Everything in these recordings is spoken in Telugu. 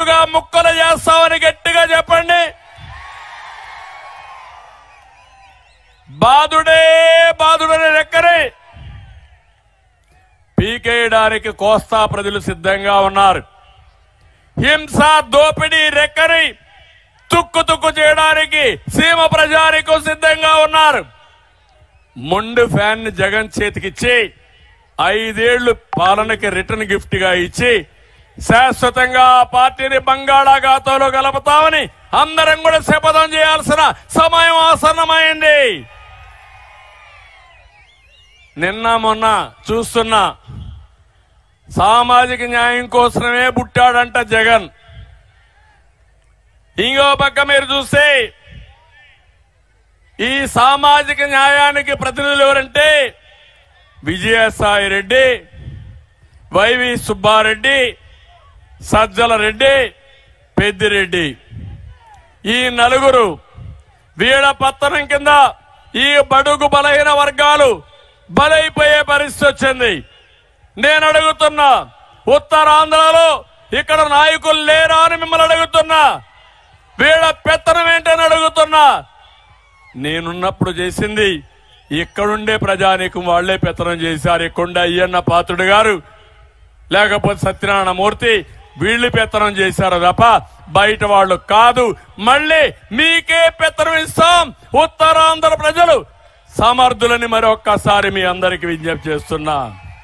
ముక్కలుగా ముక్కలు చేస్తామని గట్టిగా చెప్పండి బాధుడే బాధుడని రెక్కరే పీకేయడానికి కోస్తా ప్రజలు సిద్ధంగా ఉన్నారు హింస దోపిడీ రెక్కని తుక్కు తుక్కు చేయడానికి సీమ ప్రజానికం సిద్ధంగా ఉన్నారు మొండు ఫ్యాన్ ని జగన్ చేతికిచ్చి ఐదేళ్లు పాలనకి రిటర్న్ గిఫ్ట్ గా ఇచ్చి శాశ్వతంగా ఆ పార్టీని బంగాళాఖాతంలో కలుపుతామని అందరం కూడా శపథం చేయాల్సిన సమయం ఆసన్నమైంది నిన్న మొన్న చూస్తున్నా సామాజిక న్యాయం కోసమే పుట్టాడంట జగన్ ఇంకో పక్క మీరు చూస్తే ఈ సామాజిక న్యాయానికి ప్రతినిధులు ఎవరంటే విజయసాయి రెడ్డి వైవి సుబ్బారెడ్డి సజ్జల రెడ్డి పెద్దిరెడ్డి ఈ నలుగురు వీళ్ళ పత్తనం కింద ఈ బడుగు బలహీన వర్గాలు బలైపోయే పరిస్థితి వచ్చింది నేను అడుగుతున్నా ఉత్తరాంధ్రలో ఇక్కడ నాయకులు లేరా అని మిమ్మల్ని అడుగుతున్నా వీళ్ళ పెత్తనం ఏంటని అడుగుతున్నా నేనున్నప్పుడు చేసింది ఇక్కడుండే ప్రజానీకం వాళ్లే పెత్తనం చేశారు ఇక్కడుండే అయ్యన్న పాత్రుడు గారు లేకపోతే సత్యనారాయణ మూర్తి వీళ్ళు పెత్తనం చేశారు తప్ప బయట వాళ్ళు కాదు మళ్ళీ మీకే పెత్తనం ఇస్తాం ఉత్తరాంధ్ర ప్రజలు సమర్థులని మరొక్కసారి మీ అందరికి విజ్ఞప్తి చేస్తున్నా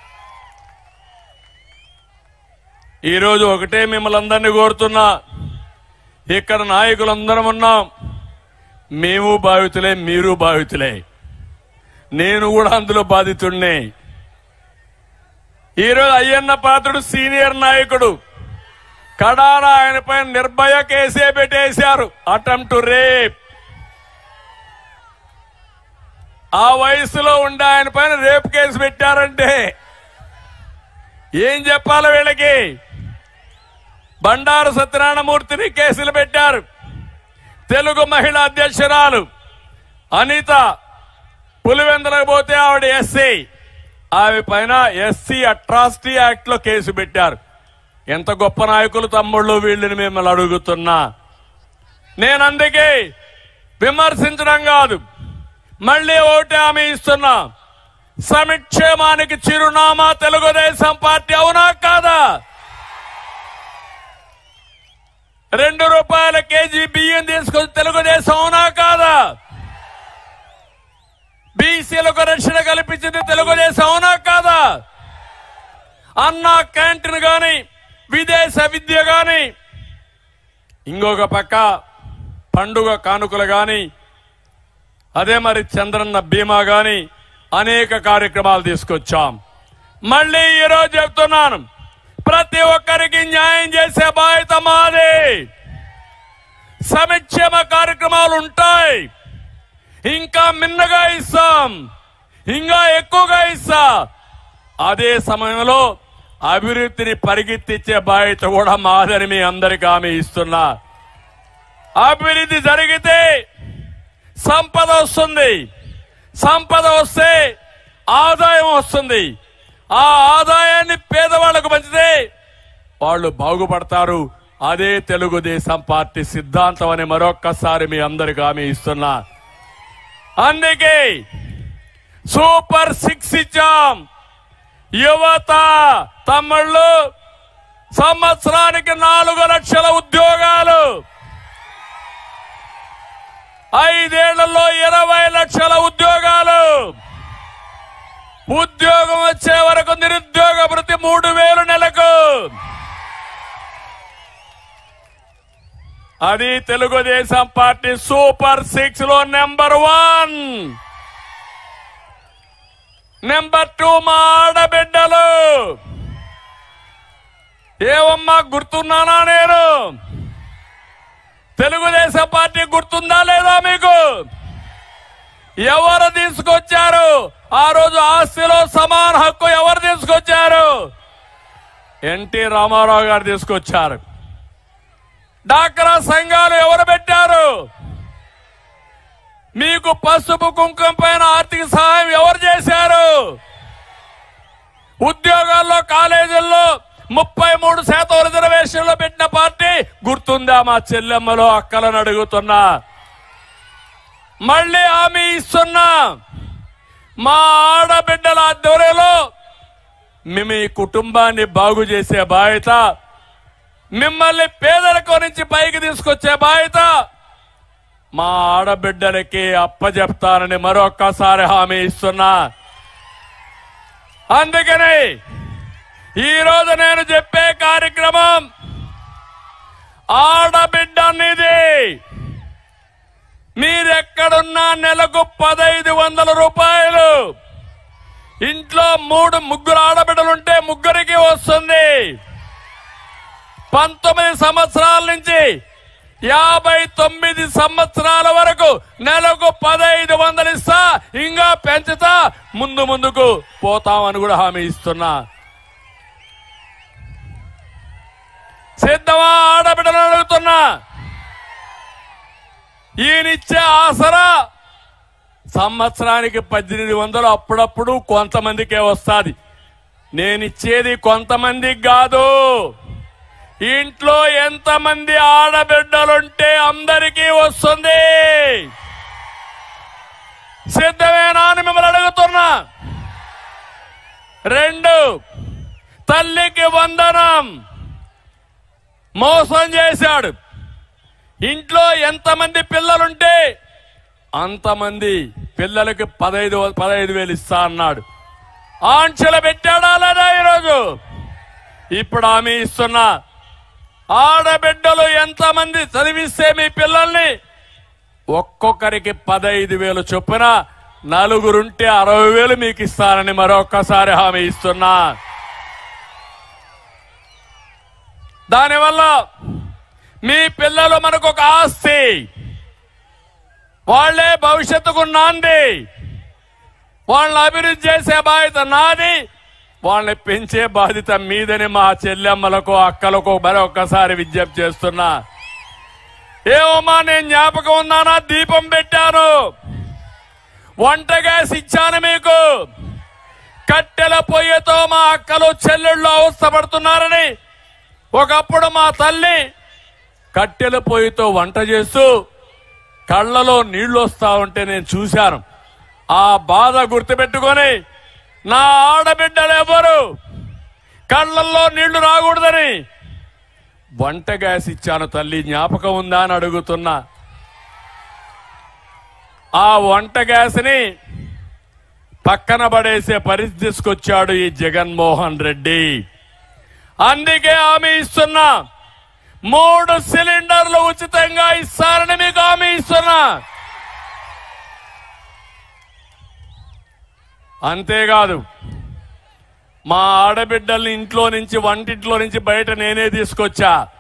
ఈరోజు ఒకటే మిమ్మల్ని అందరినీ కోరుతున్నా ఇక్కడ నాయకులందరం ఉన్నాం మేము బాధితులే మీరు బాధితులే నేను కూడా అందులో బాధితుడినే ఈరోజు అయ్యన్న పాత్రుడు సీనియర్ నాయకుడు కడాన ఆయనపై నిర్భయ కేసే పెట్టేశారు అటెంప్ట్ టు రేప్ ఆ వయసులో ఉండే ఆయన పైన రేప్ కేసు పెట్టారంటే ఏం చెప్పాలి వీళ్ళకి బండారు సత్యనారాయణమూర్తిని కేసులు పెట్టారు తెలుగు మహిళా అధ్యక్షురాలు అనిత పులివెందులకు పోతే ఆవిడ ఎస్సీ ఆమె పైన ఎస్సీ అట్రాసిటీ యాక్ట్ లో కేసు పెట్టారు ఎంత గొప్ప నాయకులు తమ్ముళ్ళు వీళ్ళని మిమ్మల్ని అడుగుతున్నా నేను అందుకే విమర్శించడం కాదు మళ్ళీ ఒకటి హామీ ఇస్తున్నా సమిక్షేమానికి చిరునామా తెలుగుదేశం పార్టీ అవునా కాదా రెండు రూపాయల కేజీ బియ్యం తీసుకొని తెలుగుదేశం అవునా కాదా బీసీలకు రక్షణ కల్పించింది తెలుగుదేశం అవునా కాదా అన్న క్యాంటీన్ గాని విదేశ విద్య గాని ఇంకొక పక్క పండుగ కానుకలు గాని అదే మరి చంద్రన్న బీమా గాని అనేక కార్యక్రమాలు తీసుకొచ్చాం మళ్ళీ ఈరోజు చెప్తున్నాను ప్రతి ఒక్కరికి న్యాయం చేసే బాధ్యత మాది సంక్షేమ కార్యక్రమాలు ఉంటాయి ఇంకా మిన్నగా ఇస్తాం ఇంకా ఎక్కువగా ఇస్తా అదే సమయంలో అభివృద్ధిని పరిగెత్తించే బాధ్యత కూడా మాదని మీ అందరికీ హామీ ఇస్తున్నా అభివృద్ధి జరిగితే సంపద వస్తుంది సంపద వస్తే ఆదాయం వస్తుంది ఆ ఆదాయాన్ని పేదవాళ్లకు పంచితే వాళ్ళు బాగుపడతారు అదే తెలుగుదేశం పార్టీ సిద్ధాంతం అని మరొక్కసారి మీ అందరికి హామీ ఇస్తున్నా అందుకే సూపర్ సిక్స్ ఇచ్చాం యువత తమ్ముళ్ళు సంవత్సరానికి నాలుగు లక్షల ఉద్యోగాలు ఐదేళ్లలో ఇరవై లక్షల ఉద్యోగాలు ఉద్యోగం వచ్చే వరకు నిరుద్యోగ వృత్తి మూడు వేలు నెలకు అది తెలుగుదేశం పార్టీ సూపర్ సిక్స్ లో నెంబర్ వన్ నెంబర్ టూ మా ఆడబిడ్డలు ఏవమ్మా గుర్తున్నానా నేను తెలుగుదేశం పార్టీ గుర్తుందా లేదా మీకు ఎవరు తీసుకొచ్చారు ఆ రోజు ఆస్తిలో సమాన హక్కు ఎవరు తీసుకొచ్చారు ఎన్టీ రామారావు గారు తీసుకొచ్చారు డాక్రా సంఘాలు ఎవరు పెట్టారు మీకు పసుపు కుంకుమ పైన ఆర్థిక సహాయం ఎవరు చేశారు ఉద్యోగాల్లో కాలేజీల్లో ముప్పై మూడు శాతం రిజర్వేషన్లు పెట్టిన పార్టీ గుర్తుందా మా చెల్లెమ్మలో అక్కలను అడుగుతున్నా మళ్ళీ హామీ ఇస్తున్నా మా ఆడబిడ్డల ఆధ్వర్యంలో మేము ఈ కుటుంబాన్ని బాగు చేసే బాధ్యత మిమ్మల్ని పేదరికం నుంచి పైకి తీసుకొచ్చే బాధ్యత మా ఆడబిడ్డలకి అప్పచెప్తానని మరొక్కసారి హామీ ఇస్తున్నా అందుకని ఈ రోజు నేను చెప్పే కార్యక్రమం ఆడబిడ్డ అనేది మీరెక్కడున్నా నెలకు పదైదు వందల రూపాయలు ఇంట్లో మూడు ముగ్గురు ఆడబిడ్డలుంటే ముగ్గురికి వస్తుంది పంతొమ్మిది సంవత్సరాల నుంచి యాభై తొమ్మిది సంవత్సరాల వరకు నెలకు పదైదు వందలు ఇస్తా ఇంకా పెంచుతా ముందు ముందుకు పోతామని కూడా హామీ ఇస్తున్నా సిద్ధమా ఆడబిడ్డలు అడుగుతున్నా ఈయనిచ్చే ఆసరా సంవత్సరానికి పద్దెనిమిది వందలు అప్పుడప్పుడు కొంతమందికే వస్తాది నేనిచ్చేది కొంతమందికి కాదు ఇంట్లో ఎంతమంది ఆడబిడ్డలుంటే అందరికీ వస్తుంది సిద్ధమేనా అని మిమ్మల్ని అడుగుతున్నా రెండు తల్లికి వందనం మోసం చేశాడు ఇంట్లో ఎంతమంది పిల్లలుంటే అంతమంది పిల్లలకి పదహైదు పదహైదు వేలు ఇస్తా అన్నాడు ఆంక్షలు పెట్టాడా లేదా ఈరోజు ఇప్పుడు ఆమె ఇస్తున్నా ఆడబిడ్డలు ఎంతమంది చదివిస్తే మీ పిల్లల్ని ఒక్కొక్కరికి పదహైదు వేలు చొప్పున నలుగురుంటే అరవై వేలు మీకు ఇస్తానని మరొక్కసారి హామీ ఇస్తున్నా దానివల్ల మీ పిల్లలు మనకు ఒక ఆస్తి వాళ్లే భవిష్యత్తుకు నాంది వాళ్ళని అభివృద్ధి చేసే బాధ్యత నాది వాళ్ళని పెంచే బాధ్యత మీదని మా చెల్లెమ్మలకు అక్కలకు మరొక్కసారి విజ్ఞప్తి చేస్తున్నా ఏమమ్మా నేను జ్ఞాపకం ఉన్నానా దీపం పెట్టాను వంట గ్యాస్ ఇచ్చాను మీకు కట్టెల పొయ్యితో మా అక్కలు చెల్లెళ్ళు అవస్థపడుతున్నారని ఒకప్పుడు మా తల్లి కట్టెల పొయ్యితో వంట చేస్తూ కళ్ళలో నీళ్లు వస్తా ఉంటే నేను చూశాను ఆ బాధ గుర్తుపెట్టుకొని నా ఆడబిడ్డలు ఎవరు కళ్ళల్లో నీళ్లు రాకూడదని వంట గ్యాస్ ఇచ్చాను తల్లి జ్ఞాపకం ఉందా అని అడుగుతున్నా ఆ వంట గ్యాస్ని పక్కన పడేసే పరిస్థితి తీసుకొచ్చాడు ఈ జగన్మోహన్ రెడ్డి అందుకే హామీ ఇస్తున్నా మూడు సిలిండర్లు ఉచితంగా ఇస్తారని మీకు హామీ ఇస్తున్నా అంతేకాదు మా ఆడబిడ్డల్ని ఇంట్లో నుంచి వంటింట్లో నుంచి బయట నేనే తీసుకొచ్చా